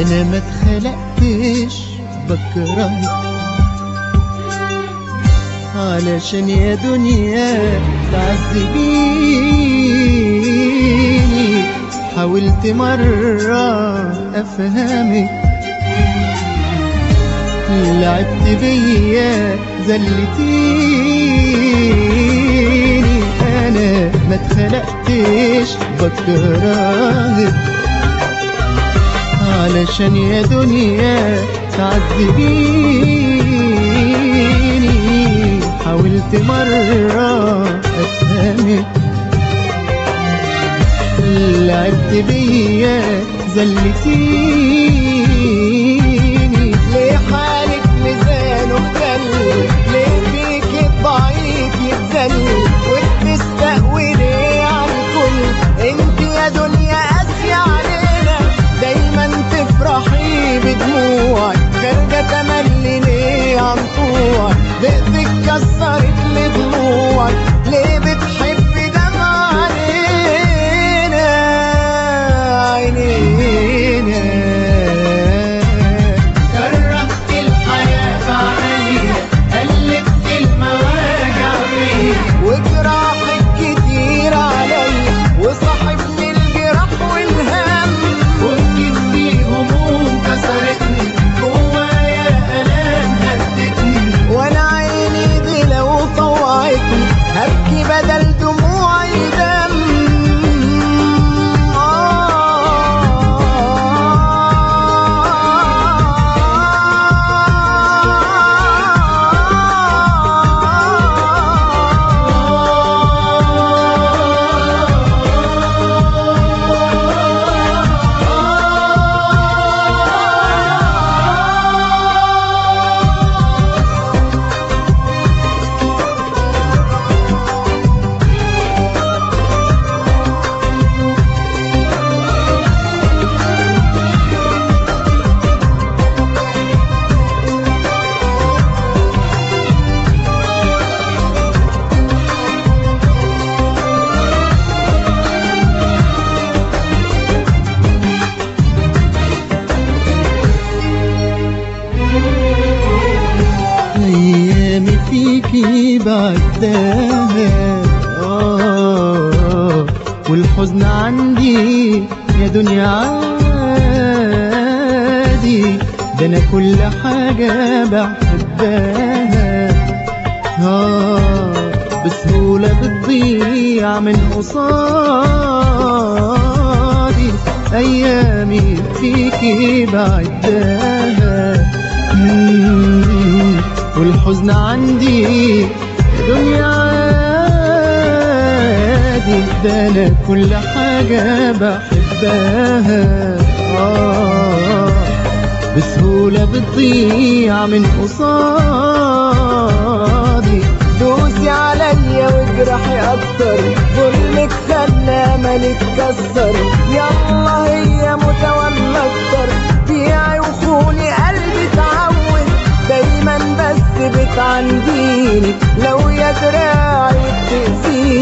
انا ما اتخلقتش بكرهك علشان يا دنيا تعذبيني حاولت مرة أفهمك لعبت بيا زلتيني أنا ما اتخلقتش بكرهك علشان يا دنيا تعذبيني حاولت مرة أفهمك لعبت بيا زلتيني ليه حالك ميزان اختل ليه فيك الضعيف يتذل وبتستقوي ليه على الكل انت يا دنيا قاسية علينا دايما تفرحي بدموعك خارجة تملي ليه عن طوعك ضيقتك كسرت لي ضلوعك ليه بتحبي دمع علينا عينينا كرهت الحياة عليا قلبت المواجع فيا وجراحك كتير عليا وصاحبني الجراح والهم وجدتني هموم كسرتني جوايا الام هدتني وانا عيني دي لو طوعتني هبكي بدل دموعي دم أيامي فيكي بعدها آه والحزن عندي يا دنيا عادي ده أنا كل حاجة بحبها آه بسهولة بتضيع من قصادي أيامي فيكي بعدها مم، والحزن عندي دنيا عادي ده أنا كل حاجة بحبها آه بسهولة بتضيع من قصادي دوسي عليا واجرحي اكتر ظلمك خلى املي اتكسر يلا هي متولى اكتر بيعي وخوني قلبي اتعود دايما بس بتعنديني لو يا دراعي بتأذيني